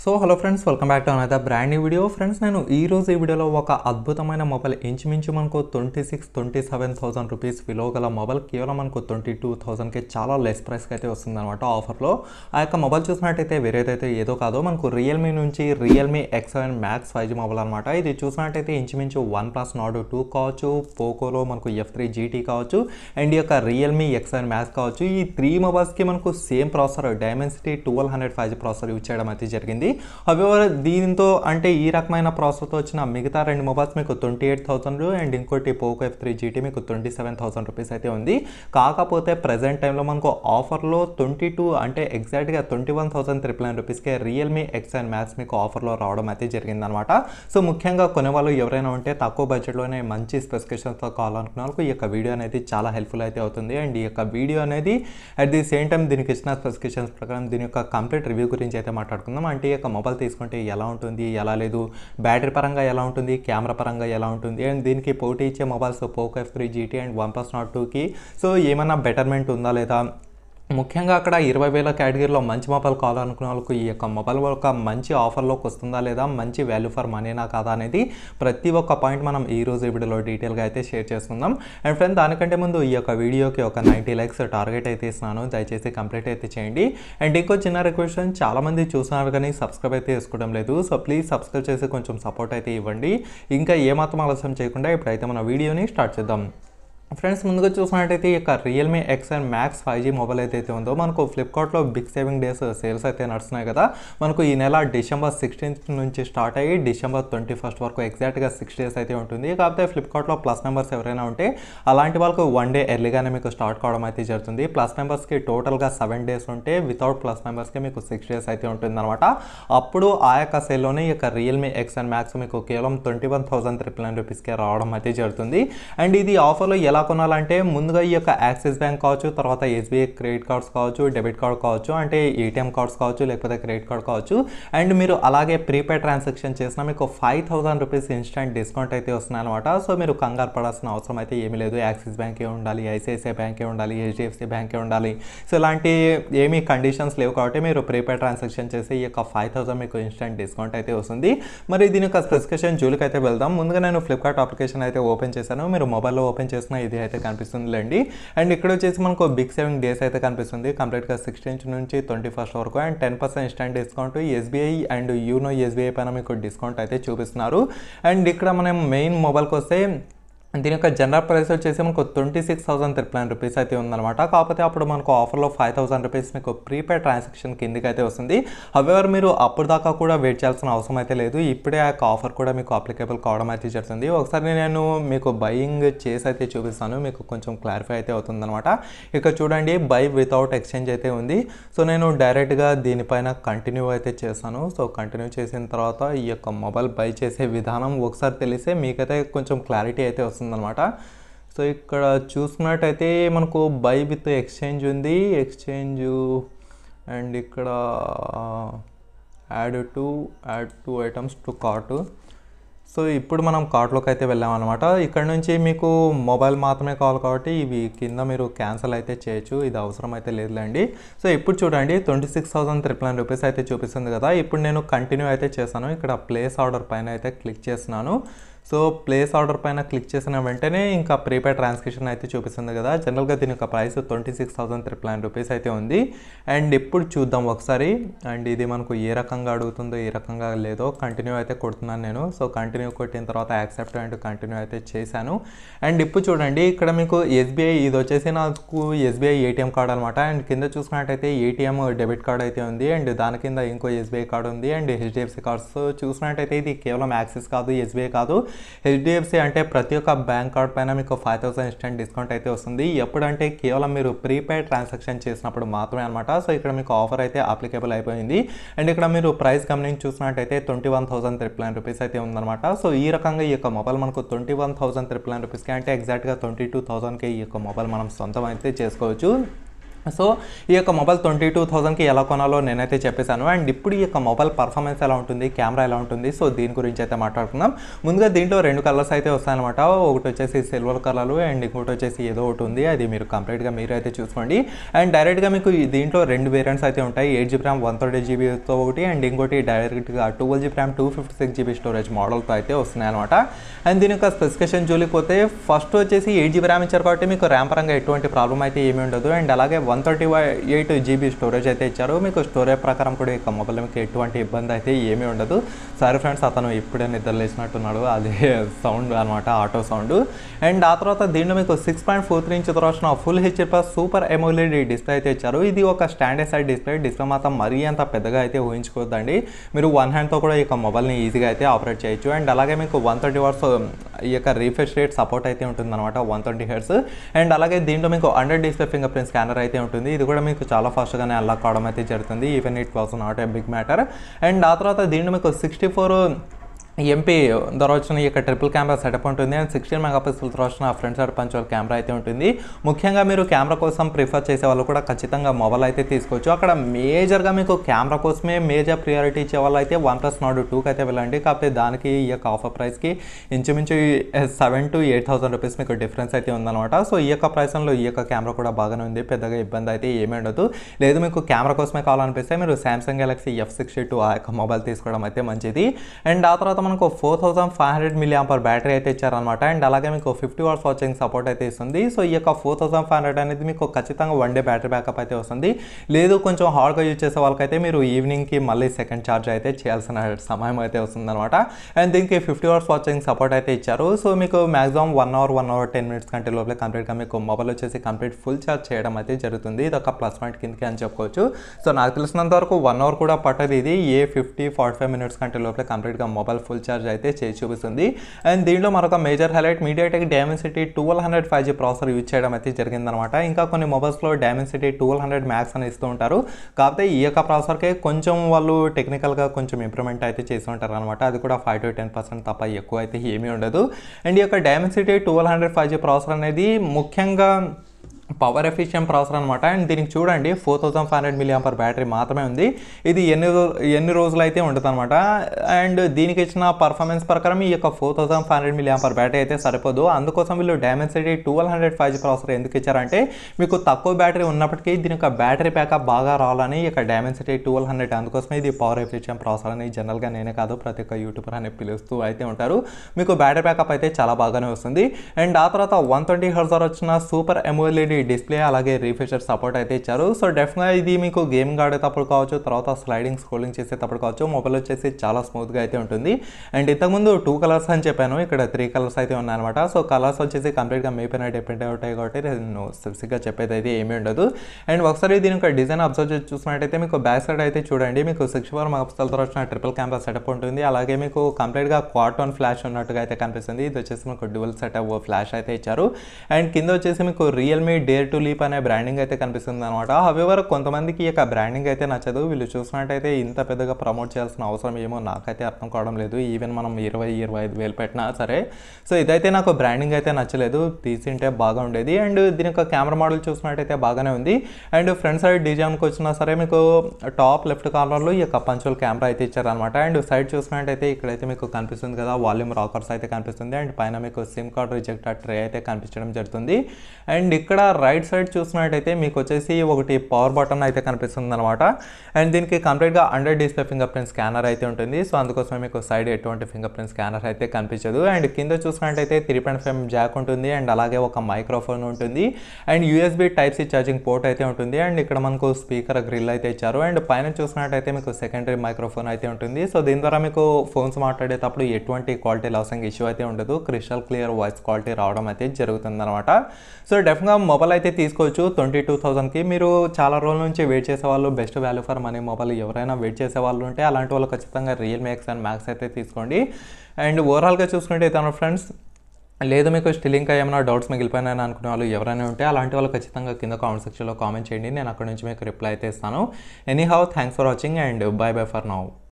so hello friends welcome back to another brand new video friends నేను ఈ రోజు ఈ వీడియోలో ఒక అద్భుతమైన మొబైల్ ఇంచుమించు మనకు twenty six twenty seven thousand rupees విలువ గల మొబైల్ కేవలం మనకు ట్వంటీ టూ థౌసండ్కి చాలా లెస్ ప్రైస్కి అయితే వస్తుంది అనమాట ఆఫర్లో ఆ యొక్క మొబైల్ చూసినట్టయితే వేరేదైతే ఏదో కాదో మనకు రియల్మీ నుంచి Realme X seven Max five G mobile అనమాట ఇది చూసినట్టయితే ఇంచుమించు వన్ ప్లస్ నాట్ టూ కావచ్చు పోకోలో మనకు ఎఫ్ త్రీ జీటీ కావచ్చు అండ్ ఈ యొక్క రియల్మీ ఎక్స్ సెవెన్ మ్యాక్స్ కావచ్చు ఈ త్రీ మొబైల్స్కి మనకు same processor Dimensity twelve hundred five G processor use చేయడం అయితే జరిగింది హవెవర్ దీంతో అంటే ఈ రకమైన ప్రాసెసర్తో వచ్చిన మిగతా రెండు మొబైల్స్ మీకు ట్వంటీ ఎయిట్ థౌసండ్ అండ్ ఇంకోటి పోకో ఎఫ్ త్రీ జీటీ మీకు ట్వంటీ సెవెన్ థౌసండ్ రూపీస్ అయితే ఉంది కాకపోతే ప్రజెంట్ టైంలో మనకు ఆఫర్లో ట్వంటీ టూ అంటే ఎగ్జాక్ట్గా twenty one thousand triple nine రూపీస్కే రియల్మీ ఎక్స్ అండ్ మ్యాక్స్ మీకు ఆఫర్లో రావడం అయితే జరిగిందనమాట సో ముఖ్యంగా కొనేవాళ్ళు ఎవరైనా ఉంటే తక్కువ బడ్జెట్లోనే మంచి స్పెసిఫికేషన్స్తో కావాలనుకున్న వాళ్ళకి ఈ యొక్క వీడియో అనేది చాలా హెల్ప్ఫుల్ అయితే అవుతుంది అండ్ ఈ యొక్క వీడియో అనేది అట్ ది సేమ్ టైం దీనికి ఇచ్చిన స్పెసిఫికేషన్స్ ప్రకారం దీని యొక్క కంప్లీట్ రివ్యూ గురించి అయితే మాట్లాడుకుందాం అంటే ఈ యొక్క మొబైల్ తీసుకుంటే ఎలా ఉంటుంది ఎలా లేదు బ్యాటరీ పరంగా ఎలా ఉంటుంది కెమెరా పరంగా ఎలా ఉంటుంది అండ్ దీనికి పోటీ ఇచ్చే mobiles Poco F three GT and OnePlus Nord టూకి సో ఏమైనా బెటర్మెంట్ ఉందా లేదా ముఖ్యంగా అక్కడ ఇరవై వేల కేటగిరీలో మంచి మొబైల్ కావాలనుకున్న వాళ్ళకు ఈ యొక్క మొబైల్ ఒక మంచి ఆఫర్లోకి వస్తుందా లేదా మంచి వాల్యూ ఫర్ మనీనా కాదా అనేది ప్రతి ఒక్క పాయింట్ మనం ఈ రోజు ఈ వీడియోలో డీటెయిల్గా అయితే షేర్ చేసుకుందాం అండ్ ఫ్రెండ్ దానికంటే ముందు ఈ యొక్క వీడియోకి ఒక నైంటీ లైక్స్ టార్గెట్ అయితే ఇస్తున్నాను దయచేసి కంప్లీట్ అయితే చేయండి అండ్ ఇంకో చిన్న రిక్వెస్ట్ చాలామంది చూస్తున్నారు కానీ సబ్స్క్రైబ్ అయితే చేసుకోవడం లేదు సో ప్లీజ్ సబ్స్క్రైబ్ చేసి కొంచెం సపోర్ట్ అయితే ఇవ్వండి ఇంకా ఏమాత్రం ఆలస్యం చేయకుండా ఇప్పుడైతే మన వీడియోని స్టార్ట్ చేద్దాం ఫ్రెండ్స్ ముందుగా చూసినట్టయితే ఈ యొక్క Realme X and Max five G mobile అయితే ఉందో మనకు ఫ్లిప్కార్ట్లో బిగ్ సేవింగ్ డేస్ సేల్స్ అయితే నడుస్తున్నాయి కదా మనకు ఈ నెల డిసెంబర్ సిక్స్టీన్త్ నుంచి స్టార్ట్ అయ్యి డిసెంబర్ ట్వంటీ ఫస్ట్ వరకు ఎగ్జాక్ట్గా సిక్స్ డేస్ అయితే ఉంటుంది కాకపోతే ఫ్లిప్కార్ట్లో ప్లస్ మెంబర్స్ ఎవరైనా ఉంటే అలాంటి వాళ్ళకు వన్ డే ఎర్లీగానే మీకు స్టార్ట్ కావడం అయితే జరుగుతుంది ప్లస్ మెంబర్స్కి టోటల్గా సెవెన్ డేస్ ఉంటే వితౌట్ ప్లస్ మెంబర్స్కి మీకు సిక్స్ డేస్ అయితే ఉంటుంది అనమాట అప్పుడు ఆ యొక్క సేల్లోనే ఈ యొక్క రియల్మీ ఎక్స్ అండ్ మ్యాక్స్ మీకు కేవలం twenty one thousand triple nine రూపీస్కే రావడం అయితే జరుగుతుంది అండ్ ఇది ఆఫర్లో ఎలా కొనాలంటే ముందుగా ఈ యొక్క యాక్సిస్ బ్యాంక్ కావచ్చు తర్వాత ఎస్బీఐ క్రెడిట్ కార్డ్స్ కావచ్చు డెబిట్ కార్డ్ కావచ్చు అంటే ఏటీఎం కార్డ్స్ కావచ్చు లేకపోతే క్రెడిట్ కార్డ్ కావచ్చు అండ్ మీరు అలాగే ప్రీపేడ్ ట్రాన్సాక్షన్ చేసినా మీకు five thousand rupees instant discount అయితే వస్తుంది అనమాట సో మీరు కంగారు పడాల్సిన అవసరం అయితే ఏమీ లేదు యాక్సిస్ బ్యాంకే ఉండాలి ఐసిఐసిఐ బ్యాంకే ఉండాలి హెచ్డిఎఫ్సి బ్యాంకే ఉండాలి సో ఇలాంటి ఏమీ కండిషన్స్ లేవు కాబట్టి మీరు ప్రీపేడ్ ట్రాన్సాక్షన్ చేసి ఈ యొక్క ఫైవ్ థౌసండ్ మీకు ఇన్స్టెంట్ డిస్కౌంట్ అయితే వస్తుంది మరి దీని యొక్క స్పెసిఫికేషన్ జూలికి అయితే వెళ్దాం ముందుగా నేను ఫ్లిప్కార్ట్ అప్లికేషన్ అయితే ఓపెన్ చేశాను మీరు మొబైల్లో ఓపెన్ చేసిన ఇది అయితే కనిపిస్తుందిలేండి అండ్ ఇక్కడ వచ్చేసి మనకు బిగ్ సేవింగ్ డేస్ అయితే కనిపిస్తుంది కంప్లీట్గా సిక్స్టీన్త్ నుంచి ట్వంటీ ఫస్ట్ వరకు and ten percent instant discount SBI and YONO SBI పైన మీకు డిస్కౌంట్ అయితే చూపిస్తున్నారు అండ్ ఇక్కడ మనం మెయిన్ మొబైల్కి వస్తే దీని యొక్క జనరల్ ప్రైస్ వచ్చేసి మనకు twenty six thousand triple nine rupees అయితే ఉందన్నమాట కాకపోతే అప్పుడు మనకు ఆఫర్లో ఫైవ్ థౌసండ్ రూపీస్ మీకు ప్రీపేడ్ ట్రాన్సాక్షన్ కిందకి అయితే వస్తుంది హవెవర్ మీరు అప్పుడు దాకా కూడా వెయిట్ చేయాల్సిన అవసరం అయితే లేదు ఇప్పుడే ఆ యొక్క ఆఫర్ కూడా మీకు అప్లికేబుల్ కావడం అయితే జరుగుతుంది ఒకసారి నేను మీకు బయింగ్ చేసి అయితే చూపిస్తాను మీకు కొంచెం క్లారిఫై అయితే అవుతుందన్నమాట ఇక చూడండి బై వితౌట్ ఎక్స్చేంజ్ అయితే ఉంది సో నేను డైరెక్ట్గా దీనిపైన కంటిన్యూ అయితే చేస్తాను సో కంటిన్యూ చేసిన తర్వాత ఈ యొక్క మొబైల్ బై చేసే విధానం ఒకసారి తెలిస్తే మీకైతే కొంచెం క్లారిటీ అయితే వస్తుంది వస్తుందన్నమాట సో ఇక్కడ చూసుకున్నట్టయితే మనకు బై విత్ ఎక్స్చేంజ్ ఉంది ఎక్స్చేంజ్ అండ్ ఇక్కడ add to add to items to cart so ఇప్పుడు మనం కార్ట్లోకి అయితే వెళ్ళామన్నమాట ఇక్కడ నుంచి మీకు మొబైల్ మాత్రమే కావాలి కాబట్టి ఇవి కింద మీరు క్యాన్సిల్ అయితే చేయొచ్చు ఇది అవసరం అయితే లేదులేండి సో ఇప్పుడు చూడండి twenty six thousand triple nine rupees అయితే చూపిస్తుంది కదా ఇప్పుడు నేను కంటిన్యూ అయితే చేశాను ఇక్కడ ప్లేస్ ఆర్డర్ పైన అయితే క్లిక్ చేస్తున్నాను సో ప్లేస్ ఆర్డర్ పైన క్లిక్ చేసిన వెంటనే ఇంకా ప్రీపేడ్ ట్రాన్స్క్రిప్షన్ అయితే చూపిస్తుంది కదా జనరల్గా దీని యొక్క price twenty six thousand triple nine rupees అయితే ఉంది అండ్ ఇప్పుడు చూద్దాం ఒకసారి అండ్ ఇది మనకు ఏ రకంగా అడుగుతుందో ఏ రకంగా లేదో కంటిన్యూ అయితే కొడుతున్నాను నేను సో కంటిన్యూ కొట్టిన తర్వాత యాక్సెప్ట్ అండ్ కంటిన్యూ అయితే చేశాను అండ్ ఇప్పుడు చూడండి ఇక్కడ మీకు ఎస్బీఐ ఇది వచ్చేసి నాకు ఎస్బీఐ ఏటీఎం కార్డ్ అనమాట అండ్ కింద చూసుకున్నట్టయితే ఏటీఎం డెబిట్ కార్డ్ అయితే ఉంది అండ్ దాని కింద ఇంకో ఎస్బీఐ కార్డ్ ఉంది అండ్ హెచ్డిఎఫ్సి కార్డ్స్ చూసినట్టయితే ఇది కేవలం యాక్సిస్ కాదు ఎస్బీఐ కాదు హెచ్డిఎఫ్సి అంటే ప్రతి ఒక్క బ్యాంక్ కార్డ్ పైన మీకు ఫైవ్ థౌసండ్ ఇన్స్టెంట్ డిస్కౌంట్ అయితే వస్తుంది ఎప్పుడంటే కేవలం మీరు ప్రీపెయిడ్ ట్రాన్సాక్షన్ చేసినప్పుడు మాత్రమే అనమాట సో ఇక్కడ మీకు ఆఫర్ అయితే అప్లికేబుల్ అయిపోయింది అండ్ ఇక్కడ మీరు ప్రైస్ గమనించి చూసినట్టయితే twenty one thousand triple nine rupees అయితే ఉందన్నమాట సో ఈ రకంగా ఈ యొక్క మొబైల్ మనకు twenty one thousand triple nine రూపీస్కి అంటే ఎగ్జాక్ట్గా ట్వంటీ టూ థౌసండ్కి ఈ యొక్క మొబైల్ మనం సొంతం అయితే చేసుకోవచ్చు సో ఈ యొక్క మొబైల్ ట్వంటీ టూ థౌసండ్కి ఎలా కొనాలో నేనైతే చెప్పేశాను అండ్ ఇప్పుడు ఈ యొక్క మొబైల్ పర్ఫార్మెన్స్ ఎలా ఉంటుంది కెమెరా ఎలా ఉంటుంది సో దీని గురించి అయితే మాట్లాడుకుందాం ముందుగా దీంట్లో రెండు కలర్స్ అయితే వస్తాయన్నమాట ఒకటి వచ్చేసి సిల్వర్ కలర్ అండ్ ఇంకోటి వచ్చేసి ఏదో ఒకటి ఉంది అది మీరు కంప్లీట్గా మీరు అయితే చూసుకోండి అండ్ డైరెక్ట్గా మీకు ఈ దీంట్లో రెండు వేరియంట్స్ అయితే ఉంటాయి eight GB RAM one thirty జీబీతో ఒకటి అండ్ ఇంకోటి డైరెక్ట్గా twelve GB RAM two fifty six GB storage మోడల్తో అయితే వస్తున్నాయి అనమాట అండ్ దీని యొక్క స్పెసిఫికేషన్ జోలిపోతే ఫస్ట్ వచ్చేసి ఎయిట్ జీబీ ర్యామ్ ఇచ్చారు కాబట్టి మీకు ర్యామ్ పరంగా ఎటువంటి ప్రాబ్లం అయితే ఏమీ ఉండదు అండ్ అలాగే one thirty eight GB storage అయితే ఇచ్చారు మీకు స్టోరేజ్ ప్రకారం కూడా ఇక మొబైల్ మీకు ఎటువంటి ఇబ్బంది అయితే ఏమీ ఉండదు సరే ఫ్రెండ్స్ అతను ఇప్పుడే నిద్ర లేచినట్టున్నాడు అదే సౌండ్ అనమాట ఆటో సౌండ్ అండ్ ఆ తర్వాత దీంట్లో మీకు six point four three inch వచ్చిన full HP plus super AMOLED display అయితే ఇచ్చారు ఇది ఒక స్టాండర్డ్ సైడ్ డిస్ప్లే డిస్ప్లే మాత్రం మరీ అంత పెద్దగా అయితే ఊహించుకోవద్దండి మీరు వన్ హ్యాండ్తో కూడా ఈ యొక్క మొబైల్ని ఈజీగా అయితే ఆపరేట్ చేయొచ్చు అండ్ అలాగే మీకు వన్ థర్టీ వర్స్ ఈ యొక్క రీఫ్రెష్ రేట్ సపోర్ట్ అయితే ఉంటుందన్నమాట వన్ ట్వంటీ హెడ్స్ అండ్ అలాగే దీంట్లో మీకు under display fingerprint scanner అయితే ఉంటుంది ఇది కూడా మీకు చాలా ఫాస్ట్గానే అన్లాక్ కావడం అయితే జరుగుతుంది even it was not a big matter and ఆ తర్వాత దీంట్లో మీకు సిక్స్టీ ఫోర్ ఎంపీ ద్వారా వచ్చిన ఈ యొక్క ట్రిపుల్ కెమెరా సెటప్ ఉంటుంది అండ్ సిక్స్టీన్ మెగా పిక్సెల్ ద్వారా వచ్చిన ఫ్రంట్ సైడ్ పంచువల్ కెమెరా అయితే ఉంటుంది ముఖ్యంగా మీరు కెమెరా కోసం ప్రిఫర్ చేసే వాళ్ళు కూడా ఖచ్చితంగా మొబైల్ అయితే తీసుకోవచ్చు అక్కడ మేజర్గా మీకు కెమెరా కోసమే మేజర్ ప్రియారిటీ ఇచ్చే వాళ్ళు అయితే వన్ ప్లస్ నాట్ టూకి అయితే వెళ్ళండి కాకపోతే దానికి ఈ యొక్క ఆఫర్ ప్రైస్కి ఇంచుమించు seven to eight thousand rupees మీకు డిఫరెన్స్ అయితే ఉందన్నమాట సో ఈ యొక్క ప్రైస్లో ఈ యొక్క కెమెరా కూడా బాగానే ఉంది పెద్దగా ఇబ్బంది అయితే ఏమీ ఉండదు లేదు మీకు కెమెరా కోసమే కావాలనిపిస్తే మీరు Samsung Galaxy F sixty two ఆ యొక్క మొబైల్ తీసుకోవడం అయితే మంచిది అండ్ ఆ తర్వాత మనకు four thousand five hundred milli ampere battery అయితే ఇచ్చారనమాట అండ్ అలాగే మీకు ఫిఫ్టీ వాట్స్ వాచింగ్ సపోర్ట్ అయితే ఇస్తుంది సో ఈ యొక్క ఫోర్ థౌసండ్ ఫైవ్ హండ్రెడ్ అనేది మీకు ఖచ్చితంగా వన్ డే బ్యాటరీ బ్యాకప్ అయితే వస్తుంది లేదు కొంచెం హార్డ్గా యూజ్ చేసే వాళ్ళకైతే మీరు ఈవినింగ్కి మళ్ళీ సెకండ్ ఛార్జ్ అయితే చేయాల్సిన సమయం అయితే వస్తుందన్నమాట అండ్ దీనికి ఫిఫ్టీ అవర్స్ వాచింగ్ సపోర్ట్ అయితే ఇచ్చారు సో మీకు maximum one hour one hour ten minutes కంటే లోపలే కంప్లీట్గా మీకు మొబైల్ వచ్చేసి కంప్లీట్ ఫుల్ ఛార్జ్ చేయడం అయితే జరుగుతుంది ఇది ఒక ప్లస్ పాయింట్ కిందకి అని చెప్పుకోవచ్చు సో నాకు తెలిసినంత వరకు వన్ అవర్ కూడా పట్టదు ఇది ఏ ఫిఫ్టీ ఫార్టీ ఫైవ్ మినిట్స్ కంటే లోపలే కంప్లీట్గా మొబైల్ ఫుల్ ఛార్జ్ అయితే చేసి చూపిస్తుంది అండ్ దీంట్లో మరొక major highlight MediaTek Dimensity twelve hundred five G processor use చేయడం అయితే జరిగిందనమాట ఇంకా కొన్ని మొబైల్స్లో డైమెన్సిటీ ట్వెల్వ్ హండ్రెడ్ మ్యాక్స్ అని ఇస్తూ ఉంటారు కాకపోతే ఈ యొక్క ప్రాసెసర్కే కొంచెం వాళ్ళు టెక్నికల్గా కొంచెం ఇంప్రూవ్మెంట్ అయితే చేసి ఉంటారు అనమాట అది కూడా ఫైవ్ టు టెన్ పర్సెంట్ తప్ప ఎక్కువ అయితే ఏమీ ఉండదు అండ్ ఈ యొక్క Dimensity twelve hundred five G processor అనేది ముఖ్యంగా పవర్ ఎఫిషియెంట్ ప్రాసెసర్ అనమాట అండ్ దీనికి చూడండి four thousand five hundred milli ampere battery మాత్రమే ఉంది ఇది ఎన్ని రో ఎన్ని రోజులు అయితే ఉంటుంది అనమాట అండ్ దీనికి ఇచ్చిన పర్ఫార్మెన్స్ ప్రకారం ఈ యొక్క four thousand five hundred milli ampere battery అయితే సరిపోదు అందుకోసం వీళ్ళు Dimensity twelve hundred five G processor ఎందుకు ఇచ్చారంటే మీకు తక్కువ బ్యాటరీ ఉన్నప్పటికీ దీని యొక్క బ్యాటరీ బ్యాకప్ బాగా రావాలని ఈ యొక్క డైమెన్సిటీ ట్వెల్వ్ హండ్రెడ్ అందుకోసమే ఇది పవర్ ఎఫిషియెంట్ ప్రాసెసర్ అని జనరల్గా నేనే కాదు ప్రతి ఒక్క యూట్యూబర్ అని పిలుస్తూ అయితే ఉంటారు మీకు బ్యాటరీ బ్యాకప్ అయితే చాలా బాగానే వస్తుంది అండ్ ఆ తర్వాత వన్ ట్వంటీ హర్జర్ వచ్చిన సూపర్ ఎమోఎల్ఈడి డిస్ప్లే అలాగే రీఫ్రెషర్ సపోర్ట్ అయితే ఇచ్చారు సో డెఫినెట్గా ఇది మీకు గేమింగ్ ఆడేటప్పుడు కావచ్చు తర్వాత స్లైడింగ్ స్క్రోలింగ్ చేసేటప్పుడు కావచ్చు మొబైల్ వచ్చేసి చాలా స్మూత్గా అయితే ఉంటుంది అండ్ ఇంతకుముందు టూ కలర్స్ అని చెప్పాను ఇక్కడ త్రీ కలర్స్ అయితే ఉన్నాయన్నమాట సో కలర్స్ వచ్చేసి కంప్లీట్గా మీ పైన డిపెండ్ అవుతాయి కాబట్టి నేను స్పెసిఫిక్గా చెప్పేది అయితే ఏమీ ఉండదు అండ్ ఒకసారి దీని యొక్క డిజైన్ అబ్జర్వ్ చేసి చూసినట్టయితే మీకు బ్యాక్ సైడ్ అయితే చూడండి మీకు సిక్స్ ఫోర్ మెగాపిక్సెల్తో వచ్చిన ట్రిపుల్ కెమెరా సెటప్ ఉంటుంది అలాగే మీకు కంప్లీట్గా క్వార్టోన్ ఫ్లాష్ ఉన్నట్టుగా అయితే కనిపిస్తుంది ఇది వచ్చేసి మీకు డ్యువల్ సెటప్ ఫ్లాష్ అయితే ఇచ్చారు అండ్ కింద వచ్చేసి మీకు రియల్మీ డేర్ టు లీప్ అనే బ్రాండింగ్ అయితే కనిపిస్తుంది అనమాట హవెవర్ కొంతమందికి ఈ యొక్క బ్రాండింగ్ అయితే నచ్చదు వీళ్ళు చూసినట్టయితే ఇంత పెద్దగా ప్రమోట్ చేయాల్సిన అవసరం ఏమో నాకైతే అర్థం కావడం లేదు ఈవెన్ మనం ఇరవై ఇరవై ఐదు వేలు పెట్టినా సరే సో ఇదైతే నాకు బ్రాండింగ్ అయితే నచ్చలేదు తీసింటే బాగా ఉండేది అండ్ దీని యొక్క కెమెరా మోడల్ చూసినట్టయితే బాగానే ఉంది అండ్ ఫ్రంట్ సైడ్ డిజైన్కి వచ్చినా సరే మీకు టాప్ లెఫ్ట్ కార్నర్లో ఈ యొక్క పంచువల్ కెమెరా అయితే ఇచ్చారనమాట అండ్ సైడ్ చూసినట్టయితే ఇక్కడైతే మీకు కనిపిస్తుంది కదా వాల్యూమ్ రాకర్స్ అయితే కనిపిస్తుంది అండ్ పైన మీకు సిమ్ కార్డ్ రిజెక్టర్ ట్రే అయితే కనిపించడం జరుగుతుంది అండ్ ఇక్కడ రైట్ సైడ్ చూసినట్టయితే మీకు వచ్చేసి ఒకటి పవర్ బటన్ అయితే కనిపిస్తుంది అనమాట అండ్ దీనికి కంప్లీట్గా under display fingerprint scanner అయితే ఉంటుంది సో అందుకోసమే మీకు సైడ్ ఎటువంటి ఫింగర్ ప్రింట్ స్కానర్ అయితే కనిపించదు అండ్ కింద చూసినట్టయితే త్రీ పాయింట్ ఫైవ్ జాక్ ఉంటుంది అండ్ అలాగే ఒక మైక్రోఫోన్ ఉంటుంది and USB type C charging port అయితే ఉంటుంది అండ్ ఇక్కడ మనకు స్పీకర్ గ్రిల్ అయితే ఇచ్చారు అండ్ పైన చూసినట్టయితే మీకు సెకండరీ మైక్రోఫోన్ అయితే ఉంటుంది సో దీని ద్వారా మీకు ఫోన్స్ మాట్లాడేటప్పుడు ఎటువంటి క్వాలిటీ లాసింగ్ ఇష్యూ అయితే ఉండదు క్రిస్టల్ క్లియర్ వాయిస్ క్వాలిటీ రావడం అయితే జరుగుతుంది అనమాట సో డెఫినెట్గా మొబైల్ అయితే తీసుకోవచ్చు ట్వంటీ టూ థౌసండ్కి మీరు చాలా రోజుల నుంచి వెయిట్ చేసే వాళ్ళు best value for money mobile ఎవరైనా వెయిట్ చేసే వాళ్ళు ఉంటే అలాంటి వాళ్ళు ఖచ్చితంగా రియల్మీ ఎక్స్ అండ్ మ్యాక్స్ అయితే తీసుకోండి అండ్ ఓవరాల్గా చూసుకుంటే తన ఫ్రెండ్స్ లేదు మీకు స్టిల్ ఇంకా ఏమైనా డౌట్స్ మిగిలిపోయినాయని అనుకునే వాళ్ళు ఎవరైనా ఉంటే అలాంటి వాళ్ళు ఖచ్చితంగా కింద కామెంట్ సెక్షన్లో కామెంట్ చేయండి నేను అక్కడ నుంచి మీకు రిప్లై అయితే ఇస్తాను anyhow thanks for watching and bye bye for now